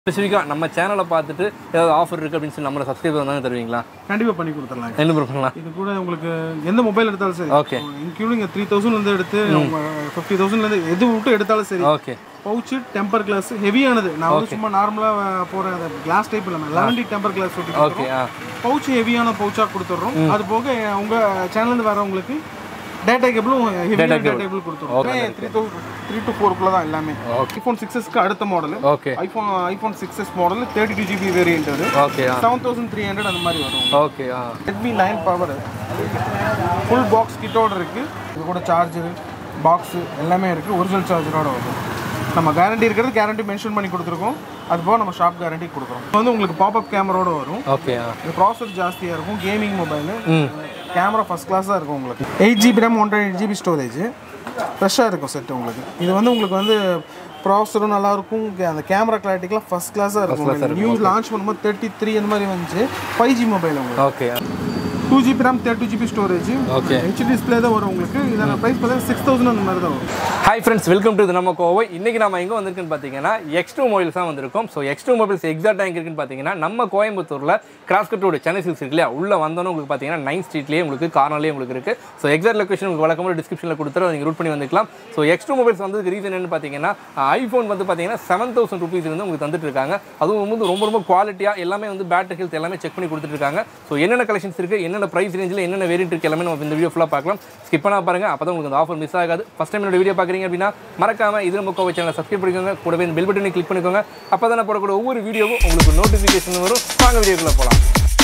ஸ்பெசிஃபிக்காக நம்ம சேனலை பார்த்துட்டு ஏதாவது ஆஃபர் இருக்குது அப்படின்னு சொல்லி நம்மளை சப்ஸ்கிரைபர் வந்தாங்க தருவீங்களா கண்டிப்பாக பண்ணி கொடுத்துடலாம் என்ன பண்ணலாம் இது கூட உங்களுக்கு எந்த மொபைல் எடுத்தாலும் சரி ஓகே இன்க்ளூடிங் த்ரீ தௌசண்ட் எடுத்து ஃபிஃப்டி தௌசண்ட்லேருந்து எது விட்டு எடுத்தாலும் சரி ஓகே பவுச்சு டெம்பர் கிளாஸ் ஹெவியானது நான் வந்து சும்மா நார்மலாக போகிற அந்த கிளாஸ் டைப் இல்லாமல் லெவன்டி டெம்பர் கிளாஸ் ஒட்டி ஓகே ஆ பவுச் ஹெவியான பவுச்சாக கொடுத்துட்றோம் அது போக உங்கள் சேனல்லேருந்து வரவங்களுக்கு டேட்டா கேபிளும் ஹெவியான டேட்டா கேபிள் கொடுத்துருவோம் த்ரீ தௌசண்ட் த்ரீ டு ஃபோருக்குள்ள தான் எல்லாமே ஐஃபோன் சிக்ஸஸ்க்கு அடுத்த model okay iPhone iPhone six S model thirty two GB variant அது ஓகே ஆ செவன் தௌசண்ட் த்ரீ ஹண்ட்ரட் அந்த மாதிரி வரும் ஓகே ஆ Redmi nine power full box கிட்டோட இருக்கு இது கூட சார்ஜர் பாக்ஸு எல்லாமே இருக்குது ஒரிஜினல் சார்ஜரோட வரும் நம்ம கேரண்டி இருக்கிறது கேரண்டி மென்ஷன் பண்ணி கொடுத்துருக்கோம் அது போக நம்ம ஷாப் கேரண்டி கொடுக்குறோம் இது வந்து உங்களுக்கு பாப்அப் கேமராவோட வரும் ஓகே ஆ இது ப்ராசர் ஜாஸ்தியாக இருக்கும் கேமிங் மொபைலு ம் கேமரா ஃபஸ்ட் கிளாஸாக இருக்கும் உங்களுக்கு eight GB RAM one eight GB storage ஃப்ரெஷ்ஷாக இருக்கும் செட் உங்களுக்கு இது வந்து உங்களுக்கு வந்து ப்ராசரும் நல்லாயிருக்கும் அந்த கேமரா கிளாரிட்டிக்கெலாம் ஃபஸ்ட் கிளாஸாக இருக்கும் நியூ லான்ச் பண்ணும்போது தேர்ட்டி த்ரீ அந்த மாதிரி வந்துச்சு ஃபைவ் ஜி மொபைல் உங்களுக்கு okay two GB RAM thirty GB storage Okay. H display தான் வரும் உங்களுக்கு இதோட ப்ரைஸ் பார்த்தீங்கன்னா சிக்ஸ் தௌசண்ட் அந்த மாதிரி தான் வரும் ஹாய் ஃப்ரெண்ட்ஸ் வெல்கம் டு நம்ம கோவை இன்னைக்கு நம்ம எங்கே வந்திருக்குன்னு பார்த்தீங்கன்னா எக்ஸ் டூ மொபைல்ஸ் தான் வந்திருக்கோம் ஸோ எக்ஸ் டூ மொபைல்ஸ் எக்ஸாக்டாக எங்கே இருக்குன்னு பார்த்தீங்கன்னா நம்ம கோயம்புத்தூரில் கிராஸ்கட் ரோடு சென்னை சில்ஸ் இருக்கு இல்லையா உள்ள வந்தோன்னு உங்களுக்கு பார்த்தீங்கன்னா நைன் ஸ்ட்ரீட்லேயே உங்களுக்கு கார்னர்லேயே உங்களுக்கு இருக்குது ஸோ எக்ஸாக்ட் லொக்கேஷன் உங்களுக்கு வழக்கமாக டிஸ்கிரிப்ஷனில் கொடுத்துரு நீங்கள் ரூட் பண்ணி வந்துக்கலாம் ஸோ எக்ஸ் டூ மொபைல்ஸ் வந்ததுக்கு ரீசன் என்னன்னு பார்த்தீங்கன்னா ஐஃபோன் வந்து பார்த்தீங்கன்னா செவன் தௌசண்ட் ருபீஸ் வந்து உங்களுக்கு தந்துட்டு இருக்காங்க அதுவும் வந்து ரொம்ப ரொம்ப குவாலிட்டியாக எல்லாமே வந்து பேட்டரி ஹெல்த் எல்லாமே செக் பண்ணி கொடுத்துட்டு இருக்காங்க ஸோ என்னென்ன கலெக்ஷன்ஸ் இருக்குது என்னென்ன ப்ரைஸ் ரேஞ்சில் என்னென்ன வேரியன்ட் இருக்குது எல்லாமே நம்ம இந்த வீடியோ ஃபுல்லாக பார்க்கலாம் ஸ்கிப் பண்ணா பாருங்க அப்போ தான் உங்களுக்கு அந்த ஆஃபர் மிஸ் ஆகாது ஃபஸ்ட் டைம் என்னோட வீடியோ பார்க்குறீங்க அப்படின்னா மறக்காம இது நம்ம கோவை சேனலை சப்ஸ்கிரைப் பண்ணிக்கோங்க கூடவே இந்த பெல் பட்டனை கிளிக் பண்ணிக்கோங்க அப்போ தான் நான் போடக்கூடிய ஒவ்வொரு வீடியோவும் உங்களுக்கு நோட்டிஃபிகேஷன் வரும் வாங்க வீடியோக்குள்ளே போகலாம்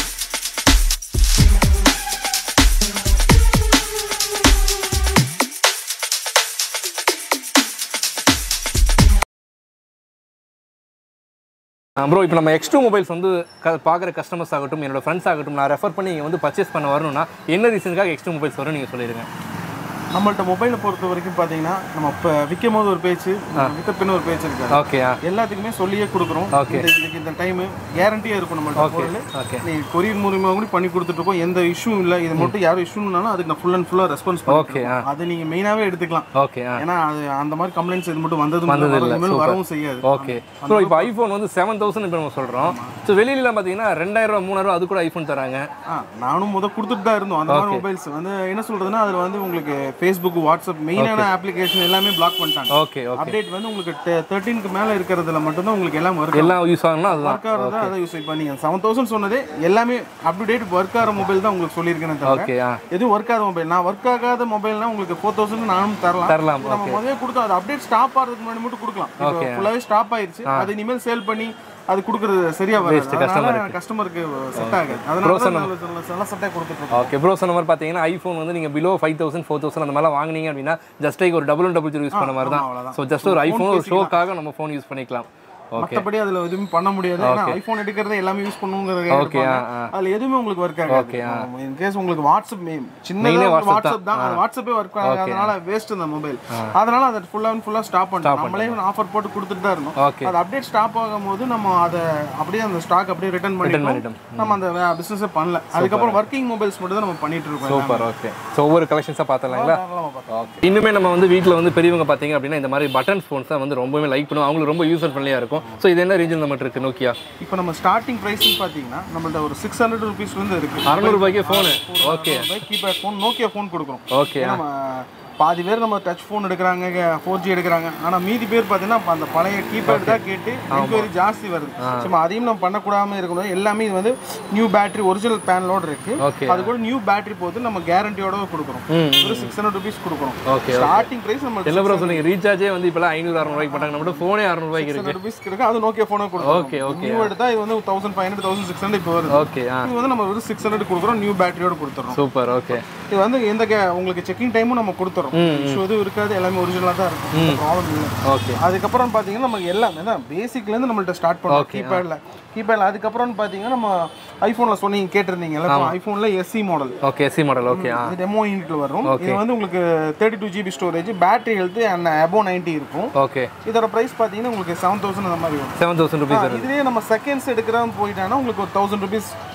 ப்ரோ இப்போ நம்ம எக்ஸ் டூ மொபைல்ஸ் வந்து க பார்க்குற கஸ்டமர்ஸ் ஆகட்டும் என்னோட ஃப்ரெண்ட்ஸ் ஆகட்டும் நான் ரெஃபர் பண்ணி இங்கே வந்து பர்ச்சேஸ் பண்ண வரணும்னா என்ன ரீசனுக்காக எக்ஸ் டூ மொபைல்ஸ் வரும் நீங்கள் சொல்லிடுங்க நம்மள்ட்ட மொபைலை பொறுத்த வரைக்கும் பார்த்தீங்கன்னா நம்ம இப்போ விற்கும் போது ஒரு பேச்சு வித்த பின்ன ஒரு பேச்சு இருக்காது ஓகே ஆ எல்லாத்துக்குமே சொல்லியே கொடுக்குறோம் Okay. இந்த- இதுக்கு இந்த டைம் கேரண்டியாக இருக்கும் நம்மள்ட்ட பொருள் ஓகே நீ கொரியர் மூலியமாக கூட பண்ணி கொடுத்துட்டு இருக்கோம் எந்த இஷ்யூ இல்லை இது மட்டும் யாரும் இஷ்யூனாலும் அதுக்கு நான் ஃபுல் அண்ட் ஃபுல்லாக ரெஸ்பான்ஸ் Okay, ஆ. பண்ணுறேன் அது நீங்கள் மெயினாகவே எடுத்துக்கலாம் ஓகே ஆ ஏன்னா அது அந்த மாதிரி கம்ப்ளைண்ட்ஸ் இது மட்டும் வந்தது வந்தது இல்ல, இனிமேல் super. வரவும் செய்யாது ஓகே ஸோ இப்போ ஐஃபோன் வந்து செவன் தௌசண்ட் இப்போ நம்ம சொல்கிறோம் ஸோ வெளியிலலாம் பார்த்தீங்கன்னா ரெண்டாயிரம் ரூபா மூணாயிரம் அது கூட ஐஃபோன் தராங்க ஆ நானும் முத கொடுத்துட்டு தான் இருந்தோம் அந்த மாதிரி மொபைல்ஸ் வந்து என்ன சொல்றதுன்னா அதுல வந்து உங்களுக்கு ஃபேஸ்புக் வாட்ஸ்அப் மெயினான அப்ளிகேஷன் எல்லாமே பிளாக் பண்ணிட்டாங்க ஓகே ஓகே அப்டேட் வந்து உங்களுக்கு தேர்ட்டீனுக்கு மேல இருக்கிறதுல மட்டும்தான் உங்களுக்கு எல்லாம் ஒர்க் எல்லாம் யூஸ் ஆகணும்னா அதுதான் ஒர்க் ஆகிறதா அதை யூஸ் இப்போ நீங்க செவன் தௌசண்ட் சொன்னதே எல்லாமே அப் டு டேட் ஒர்க் ஆகிற மொபைல் தான் உங்களுக்கு சொல்லியிருக்கேன் தவிர ஓகே ஆ எதுவும் ஒர்க் ஆகாத மொபைல் நான் ஒர்க் ஆகாத மொபைல்னா உங்களுக்கு ஃபோர் தௌசண்ட் நானும் தரலாம் தரலாம் நம்ம முதல்ல கொடுத்தோம் அது அப்டேட் ஸ்டாப் ஆகிறதுக்கு முன்னாடி மட்டும் கொடுக்கலாம் இப்போ ஃபுல்லாவே ஸ்டாப் ஆயிருச்சு அது இனிமேல் சேல் பண்ணி அது கொடுக்குறது சரியா வராது அதனால கஸ்டமருக்கு செட் ஆகாது அதனால தான் நல்ல நல்ல செட்டாக கொடுத்துட்டு இருக்கோம். ஓகே ப்ரோ சொன்ன மாதிரி பார்த்தீங்கன்னா ஐஃபோன் வந்து நீங்கள் below five thousand four thousand அந்த மாதிரிலாம் வாங்குனீங்க அப்படின்னா ஜஸ்ட் ஒரு டபுள் டபுள் ஜீரோ யூஸ் பண்ண மாதிரி தான் அவ்வளவுதான். ஸோ ஜஸ்ட் ஒரு ஐஃபோன் ஒரு ஷோக்காக நம்ம ஃபோன் யூஸ் பண்ணிக்கலாம் ஓகே மற்றபடி அதுல எதுவுமே பண்ண முடியாது ஏன்னா ஐபோன் எடுக்கிறத எல்லாமே யூஸ் பண்ணுங்கிறது ஓகே ஆ ஆ அதுல எதுவுமே உங்களுக்கு ஒர்க் Okay, ஆகாது இன் கேஸ் உங்களுக்கு வாட்ஸ்அப் சின்னதா வாட்ஸ்அப் தான் அது வாட்ஸ்அப்பே ஒர்க் ஆகாதனால வேஸ்ட் இந்த மொபைல் அதனால அதை ஃபுல்லா அண்ட் ஃபுல்லா ஸ்டாப் பண்ணிட்டோம் நம்மளே ஆஃபர் போட்டு கொடுத்துட்டு தான் இருந்தோம் ஓகே அது அப்டேட் ஸ்டாப் ஆகும்போது நம்ம அதை அப்படியே அந்த ஸ்டாக் அப்படியே ரிட்டர்ன் பண்ணிட்டோம் பண்ணிட்டோம். நம்ம அந்த பிசினஸே பண்ணல அதுக்கப்புறம் ஒர்க்கிங் மொபைல்ஸ் மட்டும் தான் நம்ம பண்ணிட்டு இருக்கோம் சூப்பர் ஓகே ஸோ ஒவ்வொரு கலெக்ஷன்ஸாக பார்த்தலாங்களா தாராளமா பார்க்கலாம். ஓகே இன்னுமே நம்ம வந்து வீட்டில் வந்து பெரியவங்க பார்த்தீங்க அப்படின்னா இந்த மாதிரி பட்டன் ஃபோன்ஸ் தான் வந்து ரொம்பவே லைக் பண்ணுவோம் அவங்களுக்கு ரொம்ப யூசர் ஃப்ரெண்ட்லியாக இருக்கும் ஸோ இது என்ன ரேஞ்சில் நம்மகிட்ட இருக்கு நோக்கியா இப்போ நம்ம ஸ்டார்டிங் ப்ரைஸ்னு பார்த்தீங்கன்னா நம்மள்ட்ட ஒரு சிக்ஸ் ஹண்ட்ரட் ருபீஸ்லேருந்து இருக்கு அறநூறுபாய்க்கே phone okay keypad phone Nokia phone கொடுக்குறோம் ஓகே ஏன்னா, நம்ம பாதி பேர் நம்ம டச் ஃபோன் எடுக்கிறாங்க ஃபோர் ஜி எடுக்கிறாங்க ஆனால் மீதி பேர் பார்த்தீங்கன்னா அப்ப அந்த பழைய கீபேட் தான் கேட்டு என்கொயரி ஜாஸ்தி வருது சும்மா அதையும் நம்ம பண்ணக்கூடாம இருக்கணும் எல்லாமே இது வந்து நியூ பேட்டரி ஒரிஜினல் பேனலோட இருக்கு ஓகே அது கூட நியூ பேட்டரி போது நம்ம கேரண்டியோட கொடுக்குறோம் ம் ஒரு சிக்ஸ் ஹண்ட்ரட் ருபீஸ் கொடுக்குறோம் ஓகே ஸ்டார்டிங் ப்ரைஸ் நம்ம என்ன ப்ரோ சொன்னீங்க ரீசார்ஜே வந்து இப்போலாம் ஐநூறு அறநூறுவாய்க்கு பண்ணாங்க நம்ம ஃபோனே அறநூறுவாய்க்கு இருக்கு ஹண்ட்ரட் ருபீஸ்க்கு இருக்கு அது நோக்கியா ஃபோனே கொடுக்குறோம் ஓகே ஓகே நியூ எடுத்தா இது வந்து thousand five hundred thousand six hundred இப்போ வருது ஓகே ஆ இது வந்து நம்ம ஒரு சிக்ஸ் ஹண்ட்ரட் கொடுக்குறோம் நியூ பேட்டரியோட கொடுத்துறோம் சூப்பர் ஓகே இது வந்து எந்த கே- உங்களுக்கு செக்கிங் டைமும் நம்ம கொடுத்துறோம் இஷ்யூ எதுவும் இருக்காது எல்லாமே ஒரிஜினலாக தான் இருக்கும் ப்ராப்ளம் இல்லை ஓகே அதுக்கப்புறம் பார்த்தீங்கன்னா நமக்கு எல்லாமே தான் பேசிக்லேருந்து நம்மள்ட்ட ஸ்டார்ட் பண்ணுறோம் கீபேடில் கீபேடில் அதுக்கப்புறம் பார்த்தீங்கன்னா நம்ம ஐஃபோனில் சொன்னீங்க கேட்டிருந்தீங்கல்ல ஐஃபோனில் SE model okay SE model okay ஆ இது டெமோ யூனிட்ல வரும் இது வந்து உங்களுக்கு thirty two GB storage battery health and above ninety இருக்கும் ஓகே இதோட ப்ரைஸ் பார்த்தீங்கன்னா உங்களுக்கு செவன் தௌசண்ட் அந்த மாதிரி வரும் செவன் தௌசண்ட் ருபீஸ் இதுலேயே நம்ம செகண்ட்ஸ் எடுக்கிறோம் போயிட்டாங்கன்னா உங்களுக்கு ஒரு தௌசண்ட் ருபீஸ்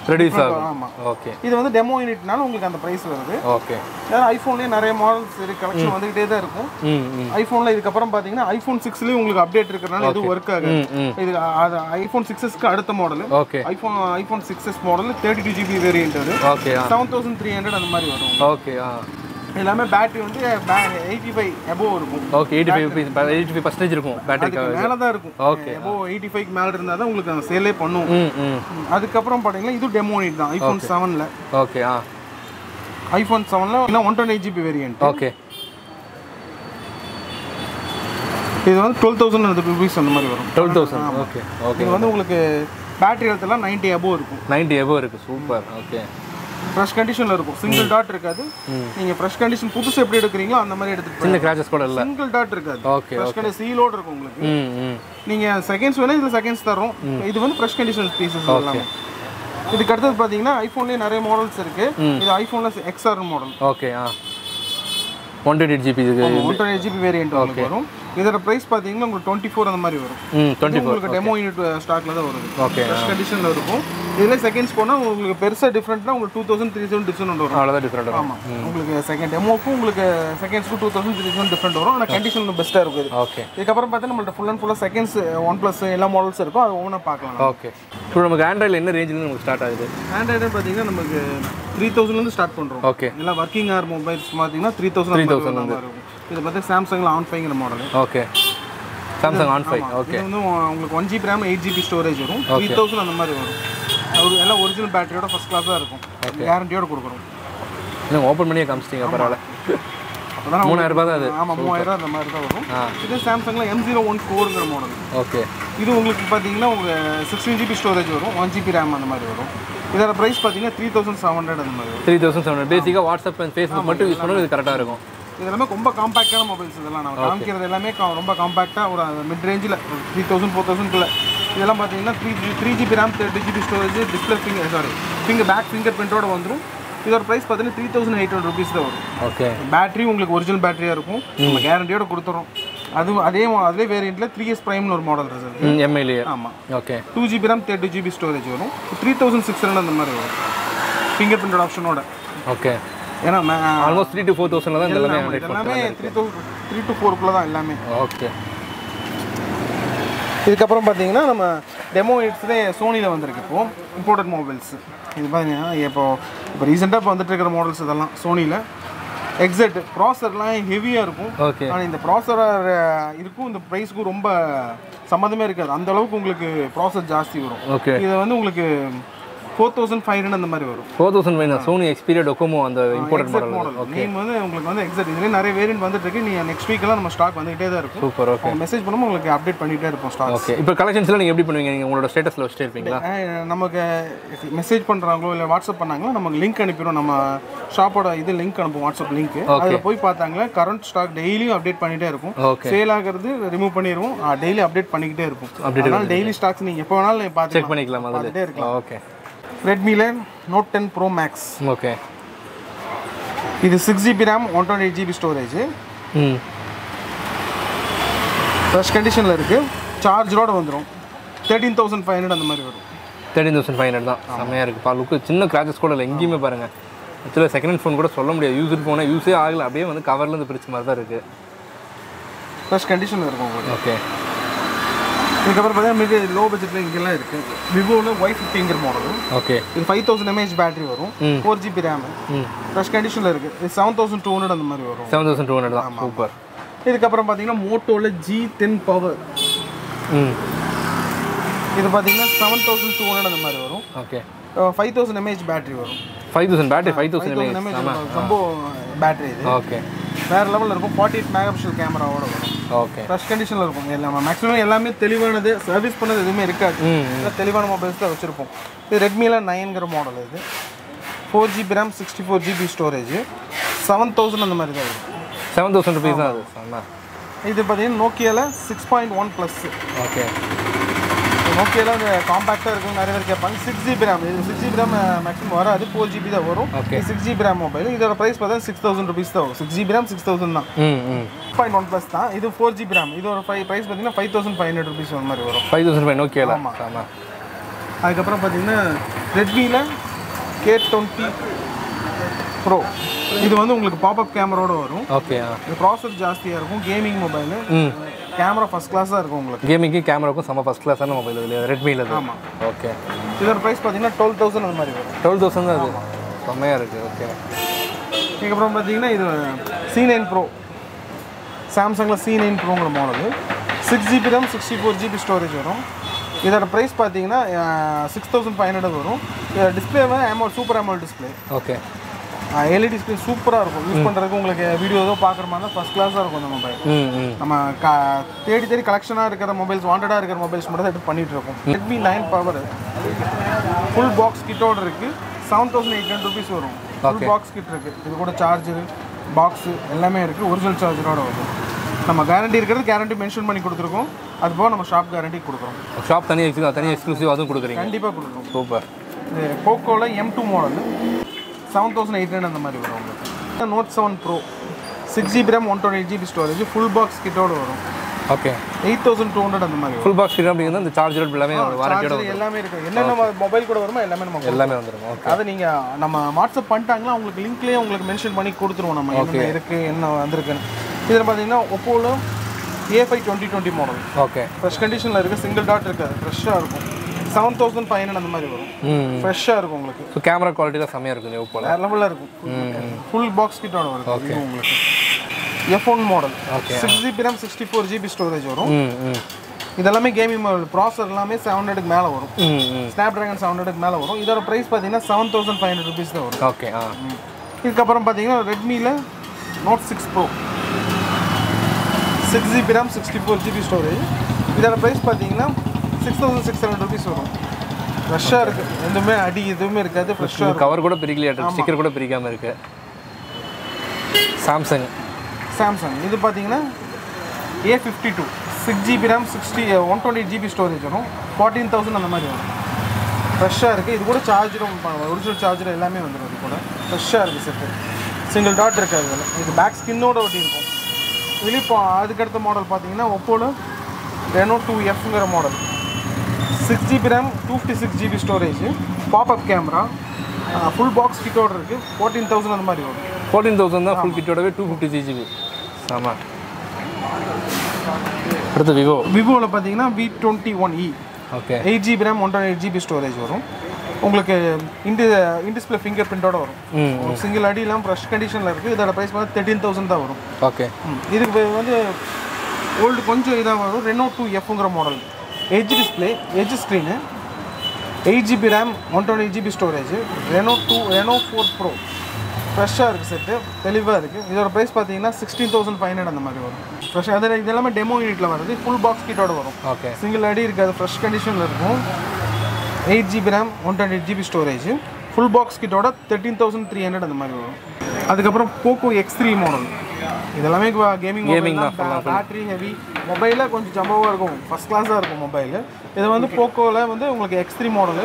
ரெடியூஸ் ஆகும் ஆமாம் ஓகே இது வந்து டெமோ யூனிட்னால உங்களுக்கு அந்த ப்ரைஸ் வருது ஓகே ஏன்னா ஐஃபோன்லேயே நிறைய மாடல்ஸ் இருக்கு கலெக்ஷன் வந்துகிட்டே தான் இருக்கும் ம் ம் ஐஃபோனில் இதுக்கப்புறம் பார்த்தீங்கன்னா ஐஃபோன் சிக்ஸ்லேயும் உங்களுக்கு அப்டேட் இருக்கிறனால எதுவும் ஒர்க் ஆகாது ம் ம் இது அது ஐஃபோன் சிக்ஸஸ்க்கு அடுத்த model okay iPhone iPhone six S model thirty two GB variant அது ஓகே ஆ செவன் தௌசண்ட் த்ரீ ஹண்ட்ரட் அந்த மாதிரி வரும் ஓகே ஆ எல்லாமே பேட்டரி வந்து எயிட்டி ஃபைவ் எபோவ் இருக்கும் okay eighty five eighty five percentage இருக்கும் பேட்டரிக்காக மேலே தான் இருக்கும் Okay. எபோவ் எயிட்டி ஃபைவ் மேலே இருந்தால் தான் உங்களுக்கு அந்த சேலே பண்ணும் ம் ம் அதுக்கப்புறம் பார்த்தீங்கன்னா இது டெமோ யூனிட் தான் ஐஃபோன் செவனில் ஓகே ஆ ஐஃபோன் செவனில் இன்னும் one twenty GB variant okay இது வந்து டுவெல் தௌசண்ட் அந்த ருபீஸ் அந்த மாதிரி வரும் டுவெல் தௌசண்ட் ஓகே ஓகே இது வந்து உங்களுக்கு பேட்டரி ஹெல்த்லாம் நைன்ட்டி அபோவ் இருக்கும் நைன்ட்டி எபோ இருக்குது சூப்பர் ஓகே ஃப்ரெஷ் கண்டிஷனில் இருக்கும் சிங்கிள் டாட் இருக்காது நீங்கள் ஃப்ரெஷ் கண்டிஷன் புதுசு எப்படி எடுக்கிறீங்களோ அந்த மாதிரி எடுத்துட்டு சின்ன கிராச்சஸ் கூட இல்லை சிங்கிள் டாட் இருக்காது ஓகே ஃப்ரெஷ் கண்டிஷன் சீலோடு இருக்கும் உங்களுக்கு ம் ம் நீங்கள் செகண்ட்ஸ் வேணால் இதில் செகண்ட்ஸ் தரோம் இது வந்து ஃப்ரெஷ் கண்டிஷன் பீசஸ் எல்லாமே இதுக்கு அடுத்தது பார்த்தீங்கன்னா ஐஃபோன்லேயே நிறைய மாடல்ஸ் இருக்கு இது ஐஃபோனில் எக்ஸ்ஆர் மாடல் ஓகே ஆ ஒன் டுவெண்ட்டி ஜிபி இது ஒன் டுவெண்ட்டி ஜிபி வேரியன்ட் உங்களுக்கு வரும் இதோட ப்ரைஸ் பார்த்தீங்கன்னா உங்களுக்கு டுவெண்ட்டி ஃபோர் அந்த மாதிரி வரும் ம் இது டுவெண்ட்டி ஃபோர் உங்களுக்கு டெமோ யூனிட் ஸ்டாக்ல தான் வருது ஓகே ஃப்ரெஷ் கண்டிஷனில் இருக்கும் இதில் செகண்ட்ஸ் போனால் உங்களுக்கு பெருசாக டிஃப்ரெண்ட்னா உங்களுக்கு two thousand three thousand different வரும் அவ்வளோதான் டிஃப்ரெண்ட் வரும் ஆமாம் உங்களுக்கு செகண்ட் டெமோக்கும் உங்களுக்கு செகண்ட்ஸ்க்கு two thousand three thousand different வரும் ஆனால் கண்டிஷன் பெஸ்ட்டாக இருக்குது ஓகே இதுக்கப்புறம் பார்த்தா நம்மள்ட்ட ஃபுல் அண்ட் ஃபுல்லாக செகண்ட்ஸ் ஒன் ப்ளஸ் எல்லா மாடல்ஸ் இருக்கும் அது ஒவ்வொன்றா பார்க்கலாம் ஓகே இப்போ நமக்கு ஆண்ட்ராய்டில் என்ன ரேஞ்சில் நமக்கு ஸ்டார்ட் ஆகுது ஆண்ட்ராய்டு பார்த்தீங்கன்னா நமக்கு த்ரீ தௌசண்ட்லேருந்து ஸ்டார்ட் பண்ணுறோம் ஓகே எல்லாம் ஒர்க்கிங் ஆர் மொபைல்ஸ் பார்த்தீங்கன்னா த்ரீ தௌசண்ட் த்ரீ தௌசண்ட் இருக்கும் இது பார்த்தா சாம்சங்கில் ஆன் ஃபைங்கிற model okay Samsung On five okay இது வந்து உங்களுக்கு one GB RAM eight GB storage வரும் த்ரீ தௌசண்ட் அந்த மாதிரி வரும் அது எல்லாம் ஒரிஜினல் பேட்டரியோட ஃபஸ்ட் கிளாஸாக இருக்கும் கேரண்டியோட கொடுக்குறோம் இன்னும் ஓப்பன் பண்ணியே காமிச்சிட்டீங்க பரவாயில்ல அப்போ மூணாயிரம் ரூபாய் தான் அது ஆமாம் மூவாயிரம் அந்த மாதிரி தான் வரும் ஆ இது சாம்சங்கில் எம் ஜீரோ ஒன் ஃபோருங்கிற மாடல் ஓகே இது உங்களுக்கு பார்த்தீங்கன்னா உங்கள் சிக்ஸ்டீன் ஜிபி ஸ்டோரேஜ் வரும் ஒன் ஜிபி ரேம் அந்த மாதிரி வரும் இதோட ப்ரைஸ் பார்த்தீங்கன்னா த்ரீ தௌசண்ட் செவன் ஹண்ட்ரட் அந்த மாதிரி வரும் த்ரீ தௌசண்ட் செவன் பேசிக்காக வாட்ஸ்அப் அண்ட் ஃபேஸ்புக் மட்டும் யூஸ் பண்ணணும் இது கரெக்டாக இருக்கும் இது எல்லாமே ரொம்ப காம்பாக்டான மொபைல்ஸ் இதெல்லாம் நான் காமிக்கிறது எல்லாமே கா- ரொம்ப காம்பாக்டாக ஒரு மிட் ரேஞ்சில் த்ரீ தௌசண்ட் ஃபோர் தௌசண்ட்குள்ள இதெல்லாம் பார்த்தீங்கன்னா three G three GB RAM thirty GB storage display finger sorry finger back finger பிரிண்டோட வந்துடும் இதோட ப்ரைஸ் பார்த்தீங்கன்னா three thousand eight hundred rupees தான் வரும் ஓகே பேட்டரி உங்களுக்கு ஒரிஜினல் பேட்டரியாக இருக்கும் நம்ம கேரண்டியோட கொடுத்துறோம் அது அதே mo- அதே வேரியண்ட்டில் த்ரீ எஸ் ப்ரைம்னு ஒரு மாடல் இருக்குது ம் எம்ஐலேயே ஆமாம் okay two GB RAM thirty GB storage வரும் த்ரீ தௌசண்ட் சிக்ஸ் ஹண்ட்ரட் அந்த மாதிரி வரும் ஃபிங்கர் பிரிண்டட் ஆப்ஷனோட ஓகே ஏன்னா மே- ஆல்மோஸ்ட் த்ரீ டு ஃபோர் தௌசண்ட்ல தான் இந்த எல்லாமே ஆமா, ஆண்ட்ராய்ட் இது எல்லாமே த்ரீ தௌசண்ட் த்ரீ டு ஃபோருக்குள்ள தான் எல்லாமே ஓகே இதுக்கப்புறம் பார்த்தீங்கன்னா நம்ம டெமோ எட்ஸ்லேயே சோனியில் வந்திருக்கு இப்போ இம்போர்ட்டட் மொபைல்ஸ் இது பார்த்தீங்கன்னா இப்போ இப்போ ரீசெண்டாக இப்போ வந்துட்டு இருக்கிற மாடல்ஸ் இதெல்லாம் சோனியில் எக்ஸட் ப்ராசர்லாம் ஹெவியாக இருக்கும் ஓகே ஆனால் இந்த ப்ராசர் இருக்கும் இந்த ப்ரைஸ்க்கும் ரொம்ப சம்மந்தமே இருக்காது அந்த அளவுக்கு உங்களுக்கு ப்ராசர் ஜாஸ்தி வரும் ஓகே இது வந்து உங்களுக்கு ஃபோர் தௌசண்ட் ஃபைவ் ஹண்ட்ரட் அந்த மாதிரி வரும் ஃபோர் தௌசண்ட் வேணும் சோனி எக்ஸ்பீரியட் டொக்கோமோ அந்த imported XZ model model name வந்து உங்களுக்கு வந்து எக்ஸட் இதுலேயே நிறைய வேரியன்ட் வந்துட்டு இருக்கு நீங்கள் நெக்ஸ்ட் வீக்கெல்லாம் நம்ம ஸ்டாக் வந்துகிட்டே தான் இருக்கும் சூப்பர் ஓகே அவங்க மெசேஜ் பண்ணும்போது உங்களுக்கு அப்டேட் பண்ணிகிட்டே இருப்போம் ஸ்டாக் ஓகே இப்போ கலெக்ஷன்ஸ்லாம் நீங்கள் எப்படி பண்ணுவீங்க நீங்கள் உங்களோட ஸ்டேட்டஸில் வச்சுட்டே இருப்பீங்களா அஹ் நமக்கு மெசேஜ் பண்ணுறாங்களோ இல்லை வாட்ஸ்அப் பண்ணாங்களோ நமக்கு லிங்க் அனுப்பிடும் நம்ம ஷாப்போட இது லிங்க் அனுப்பும் வாட்ஸ்அப் லிங்க் அதில் போய் பார்த்தாங்களே கரண்ட் ஸ்டாக் டெய்லியும் அப்டேட் பண்ணிட்டே இருக்கும் ஓகே சேல் ஆகிறது ரிமூவ் பண்ணிடுவோம் டெய்லி அப்டேட் பண்ணிக்கிட்டே இருக்கும் அதனால டெய்லி ஸ்டாக்ஸ் நீங்கள் எப்போ வேணாலும் செக் பார்த்து பண்ணிக்கலாம் அதில் பார்த்துட்டே இருக்கலாம் ஓகே ரெட்மியில் note ten pro max okay இது six GB RAM one twenty eight GB storage ம் ஃப்ரெஷ் கண்டிஷனில் இருக்குது சார்ஜரோட வந்துடும் தேர்ட்டீன் தௌசண்ட் ஃபைவ் ஹண்ட்ரட் அந்த மாதிரி வரும் தேர்ட்டின் தௌசண்ட் ஃபைவ் ஹண்ட்ரட் தான் செம்மையாக இருக்குது பா லுக்கு சின்ன கிராச்சஸ் கூட இல்லை எங்கேயுமே பாருங்கள் ஆக்சுவலாக செகண்ட் ஹேண்ட் ஃபோன் கூட சொல்ல முடியாது யூஸ் ஃபோனை யூஸே ஆகல அப்படியே வந்து கவர்லேருந்து பிரிச்ச மாதிரி தான் இருக்குது ஃப்ரெஷ் கண்டிஷனில் இருக்கும் உங்களுக்கு ஓகே இதுக்கப்புறம் பார்த்தீங்கன்னா மிக லோ பட்ஜெட்டில் இங்கெல்லாம் இருக்குது விவோவில் ஒய் ஃபிஃப்டிங்கிற மாடல் ஓகே இது ஃபைவ் தௌசண்ட் எம்ஏஹெச் பேட்டரி வரும் ம். ஃபோர் ஜிபி ரேம் ம் ஃப்ரெஷ் கண்டிஷனில் இருக்குது இது செவன் தௌசண்ட் டூ ஹண்ட்ரட் அந்த மாதிரி வரும் செவன் தௌசண்ட் டூ ஹண்ட்ரட் தான் சூப்பர் இதுக்கப்புறம் பார்த்தீங்கன்னா மோட்டோவில் ஜி டென் பவர் ம் இது பார்த்தீங்கன்னா செவன் தௌசண்ட் டூ ஹண்ட்ரட் அந்த மாதிரி வரும் okay five thousand mAh battery வரும் five thousand battery five five thousand thousand mAh ரொம்ப பேட்டரி இது ஓகே வேறு லெவலில் இருக்கும் ஃபார்ட்டி எயிட் மெகா பிக்சல் கேமராவோட வரும் ஓகே ஃப்ரெஷ் கண்டிஷனில் இருக்கும் எல்லாமே மேக்ஸிமம் எல்லாமே தெளிவானது சர்வீஸ் பண்ணது எதுவுமே இருக்காது ம் எல்லாம் தெளிவான மொபைல்ஸ் தான் வச்சுருப்போம் இது ரெட்மியில் நைன்கிற மாடல் இது four GB RAM sixty four GB storage seven thousand அந்த மாதிரி தான் வரும் செவன் தௌசண்ட் ருபீஸ் தான் அது செம்ம இது பார்த்தீங்கன்னா நோக்கியாவில் six point one plus okay நோக்கியாவில் அந்த காம்பாக்டாக இருக்கும் நிறைய பேர் கேட்பாங்க சிக்ஸ் ஜிபி ரேம் இது சிக்ஸ் ஜிபி ரேம் மேக்ஸிமம் வராது ஃபோர் ஜிபி தான் வரும் Okay. Six GB RAM mobile இதோட ப்ரைஸ் பார்த்தா சிக்ஸ் தௌசண்ட் ருபீஸ் தான் வரும் six GB RAM six thousand தான் ம் ம் பாயிண்ட் ஒன் ப்ளஸ் தான் இது ஃபோர் ஜிபி ரேம் இதோட ஃபைவ் ப்ரைஸ் பார்த்தீங்கன்னா five thousand five hundred rupees அந்த மாதிரி வரும் ஃபைவ் தௌசண்ட் ஃபைவ் நோக்கியால ஆமா. செம்ம அதுக்கப்புறம் பார்த்தீங்கன்னா ரெட்மியில் கே டுவெண்ட்டி ப்ரோ இது வந்து உங்களுக்கு பாப்அப் கேமராவோட வரும் ஓகே ஆ இது ப்ராசர் ஜாஸ்தியாக இருக்கும் கேமிங் மொபைலு ம் கேமரா ஃபஸ்ட் கிளாஸாக இருக்கும் உங்களுக்கு கேமிங்க்கு கேமராக்கும் செம்ம ஃபஸ்ட் கிளாஸான மொபைல் இது ரெட்மியில் இது ஆமாம் ஓகே இதோட ப்ரைஸ் பார்த்தீங்கன்னா டுவெல் தௌசண்ட் அந்த மாதிரி வரும் டுவெல் தௌசண்ட் தான் அது செம்மையாக இருக்குது ஓகே இதுக்கப்புறம் பார்த்தீங்கன்னா இது சி நைன் ப்ரோ சாம்சங்கில் சி நைன் ப்ரோங்கிற model six GB RAM sixty four GB storage வரும் இதோட ப்ரைஸ் பார்த்தீங்கன்னா சிக்ஸ் தௌசண்ட் ஃபைவ் ஹண்ட்ரட் வரும் டிஸ்பிளே வந்து amount super amount display okay LED display சூப்பராக இருக்கும் யூஸ் பண்ணுறதுக்கு உங்களுக்கு வீடியோ ஏதோ பார்க்குற மாதிரி தான் ஃபஸ்ட் கிளாஸாக இருக்கும் இந்த மொபைல் ம் ம் நம்ம க தேடி தேடி கலெக்ஷனாக இருக்கிற மொபைல்ஸ் வாண்டடாக இருக்கிற மொபைல்ஸ் மட்டும் தான் எடுத்து பண்ணிட்டு இருக்கோம் Redmi nine power full box கிட்டோட இருக்கு seven thousand eight hundred rupees வரும் ஃபுல் பாக்ஸ் கிட் இருக்கு இது கூட சார்ஜர் பாக்ஸு எல்லாமே இருக்கு ஒரிஜினல் சார்ஜரோட வரும் நம்ம கேரண்டி இருக்கிறது கேரண்டி மென்ஷன் பண்ணி கொடுத்துருக்கோம் அது போக நம்ம ஷாப் கேரண்டி கொடுக்குறோம் ஷாப் தனியாக எக்ஸ்க்ளூசிவ் தனியாக எக்ஸ்க்ளூசிவ் அதுவும் கொடுக்குறீங்க கண்டிப்பாக கொடுக்குறோம் சூப்பர் இது போக்கோவில் M two model seven thousand eight hundred அந்த மாதிரி வரும் உங்களுக்கு note seven pro six GB RAM one twenty eight GB storage full box கிட்டோட வரும் okay eight thousand two hundred அந்த மாதிரி வரும் ஃபுல் பாக்ஸ் அப்படிங்கிறது இந்த சார்ஜர் எல்லாமே வாரண்டியோட சார்ஜர் எல்லாமே இருக்கு என்னென்ன மொபைல் கூட வருமோ எல்லாமே நம்ம கொடுப்போம். எல்லாமே வந்துடும் ஓகே அதை நீங்க நம்ம வாட்ஸ்அப் பண்ணிட்டாங்களா உங்களுக்கு லிங்க்லயே உங்களுக்கு மென்ஷன் பண்ணி கொடுத்துருவோம் நம்ம என்ன இருக்கு என்ன வந்திருக்குன்னு இதில் பார்த்தீங்கன்னா ஒப்போல A five twenty twenty model okay fresh கண்டிஷனில் இருக்குது சிங்கிள் டாட் இருக்காது ஃப்ரெஷ்ஷாக இருக்கும் செவன் தௌசண்ட் ஃபைவ் ஹண்ட்ரட் அந்த மாதிரி வரும் ம் ஃப்ரெஷ்ஷாக இருக்கும் உங்களுக்கு ஸோ கேமரா குவாலிட்டிலாம் செம்மையாக இருக்குது ஓப்போல வேறு லெவலில் இருக்கும் ஃபுல் பாக்ஸ் கிட்டோட வரும் இது உங்களுக்கு F one model six GB RAM sixty four GB storage வரும் ம் ம் இதெல்லாமே கேமிங் மொபைல் ப்ராசர் எல்லாமே செவன் ஹண்ட்ரடுக்கு மேலே வரும் ம் ம் ஸ்னாப் ட்ராகன் செவன் ஹண்ட்ரட் மேலே வரும் இதோட ப்ரைஸ் பார்த்தீங்கன்னா seven thousand five hundred rupees தான் வரும் ஓகே ஆ இதுக்கப்புறம் பார்த்தீங்கன்னா ரெட்மியில் note six pro six GB RAM sixty four GB storage இதோட ப்ரைஸ் பார்த்தீங்கன்னா six thousand six hundred rupees வரும் ஃப்ரெஷ்ஷாக இருக்குது எதுவுமே அடி எதுவுமே இருக்காது ஃப்ரெஷ்ஷாக இருக்கும் கவர் கூட பிரிக்கலையா ஸ்டிக்கர் கூட பிரிக்காமல் இருக்கு சாம்சங் சாம்சங் இது பார்த்தீங்கன்னா A fifty two six GB RAM sixty one twenty GB storage வரும் ஃபார்ட்டீன் தௌசண்ட் அந்த மாதிரி வரும் ஃப்ரெஷ்ஷாக இருக்குது இது கூட சார்ஜரும் ஒரிஜினல் சார்ஜர் எல்லாமே வந்துடும் இது கூட ஃப்ரெஷ்ஷாக இருக்குது செட்டு சிங்கிள் டாட் இருக்காது இதில் இது பேக் ஸ்கின்னோட ஒட்டி இருக்கும் இதுலேயும் இப்போ அதுக்கடுத்த மாடல் பார்த்தீங்கன்னா ஒப்போல ரெனோ டூ எஃப்ங்கிற model six GB RAM two fifty six GB storage popup camera full box கிட்டோட இருக்குது ஃபோர்டீன் தௌசண்ட் அந்த மாதிரி வரும் ஃபோர்டீன் தௌசண்ட் தான் ஃபுல் கிட்டோடவே டூ ஃபிஃப்டி ஜிஜிபி ஆமாம் அடுத்து விவோ விவோவில் பார்த்தீங்கன்னா V twenty one E okay eight GB RAM one eight GB storage வரும் உங்களுக்கு இன்டி இன்டிஸ்பிளே ஃபிங்கர் பிரிண்டோட வரும் ம் சிங்கிள் அடி இல்லாமல் ஃப்ரெஷ் கண்டிஷனில் இருக்குது இதோட ப்ரைஸ் பார்த்தா தேர்ட்டீன் தௌசண்ட் தான் வரும் ஓகே ம். இதுக்கு வே- வந்து ஓல்டு கொஞ்சம் இதாக வரும் ரெனோ டூ எஃப்ங்கிற model edge display edge screen eight GB RAM one twenty eight GB storage Reno two Reno four pro ஃப்ரெஷ்ஷாக இருக்குது செட்டு தெளிவாக இருக்குது இதோட ப்ரைஸ் பார்த்தீங்கன்னா சிக்ஸ்டீன் தௌசண்ட் ஃபைவ் ஹண்ட்ரட் அந்த மாதிரி வரும் ஃப்ரெஷ் அதில் இது எல்லாமே டெமோ யூனிட்டில் வருது ஃபுல் பாக்ஸ் கிட்டோட வரும் ஓகே சிங்கிள் அடி இருக்காது ஃப்ரெஷ் கண்டிஷனில் இருக்கும் eight GB RAM one twenty eight GB storage full box கிட்டோட thirteen thousand three hundred அந்த மாதிரி வரும் அதுக்கப்புறம் போக்கோ எக்ஸ் த்ரீ மாடல் இதெல்லாமே gaming Gaming gaming battery heavy மொபைலில் கொஞ்சம் ஜம்பாவாக இருக்கும் ஃபஸ்ட் கிளாஸாக இருக்கும் மொபைல் இது வந்து போக்கோவில் வந்து உங்களுக்கு X three model